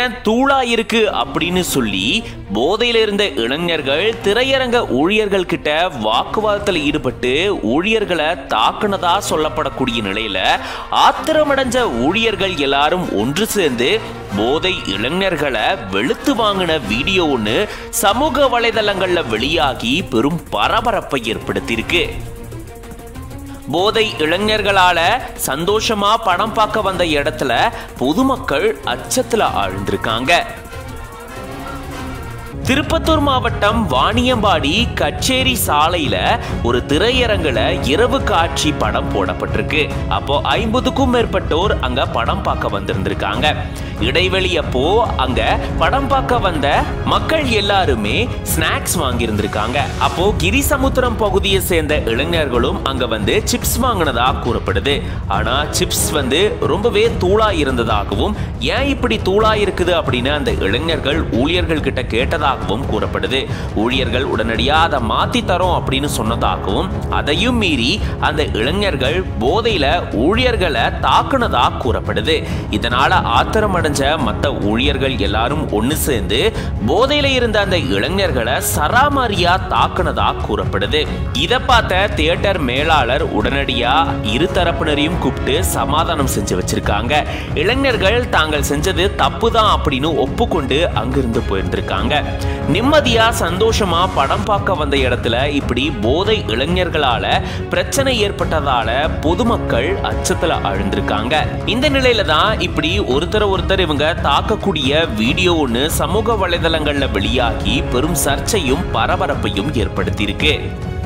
ஏன் தூளா இருக்கு அப்படின்னு சொல்லி போதையில இருந்த இளைஞர்கள் திரையரங்க ஊழியர்கள் கிட்ட வாக்குவாதத்தில் ஈடுபட்டு ஊழியர்களை தாக்குனதா சொல்லப்படக்கூடிய நிலையில ஆத்திரமடைஞ்ச ஊழியர்கள் எல்லாரும் ஒன்று சேர்ந்து போதை இளைஞர்களை வெளுத்து வாங்கின வீடியோ ஒன்று சமூக வலைதளங்கள்ல வெளியாகி பெரும் பரபரப்பை ஏற்படுத்தியிருக்கு போதை இளைஞர்களால சந்தோஷமா படம் பார்க்க வந்த இடத்துல பொதுமக்கள் அச்சத்துல ஆழ்ந்திருக்காங்க திருப்பத்தூர் மாவட்டம் வாணியம்பாடி கச்சேரி சாலையில ஒரு திரையரங்குல இரவு காட்சி படம் போடப்பட்டிருக்கு அப்போ ஐம்பதுக்கும் மேற்பட்டோர் அங்க படம் பார்க்க வந்திருந்திருக்காங்க இடைவெளி அப்போ அங்க படம் பார்க்க வந்த மக்கள் எல்லாருமே ஸ்நாக்ஸ் வாங்கியிருந்திருக்காங்க அப்போ கிரிசமுத்திரம் பகுதியை சேர்ந்த இளைஞர்களும் அங்க வந்து சிப்ஸ் வாங்கினதா கூறப்படுது ஆனா சிப்ஸ் வந்து ரொம்பவே தூளா இருந்ததாகவும் ஏன் இப்படி தூளா இருக்குது அப்படின்னு அந்த இளைஞர்கள் ஊழியர்கள் கிட்ட கேட்டதாகவும் கூறப்படுது ஊழியர்கள் உடனடியா அதை மாத்தி தரோம் அப்படின்னு சொன்னதாகவும் அதையும் மீறி அந்த இளைஞர்கள் போதையில ஊழியர்களை தாக்குனதா கூறப்படுது இதனால ஆத்திரமடைஞ்ச மற்ற ஊழியர்கள் எல்லாரும் ஒண்ணு சேர்ந்து போதையில இருந்த அந்த இளைஞர்களை சராமாரியா தாக்குனதா கூறப்படுது இத பார்த்த தியேட்டர் மேலாளர் உடனடியா இரு தரப்பினரையும் கூப்பிட்டு சமாதானம் செஞ்சு வச்சிருக்காங்க இளைஞர்கள் தாங்கள் செஞ்சது தப்பு தான் அப்படின்னு ஒப்புக்கொண்டு அங்கிருந்து போயிருந்திருக்காங்க நிம்மதியா சந்தோஷமா படம் பார்க்க வந்த இடத்துல இப்படி போதை இளைஞர்களால பிரச்சனை ஏற்பட்டதால பொதுமக்கள் அச்சத்துல ஆழ்ந்திருக்காங்க இந்த நிலையில தான் இப்படி ஒருத்தர் ஒருத்தர் இவங்க தாக்கக்கூடிய வீடியோ ஒன்று சமூக வலைதளங்கள்ல வெளியாகி பெரும் சர்ச்சையும் பரபரப்பையும் ஏற்படுத்தியிருக்கு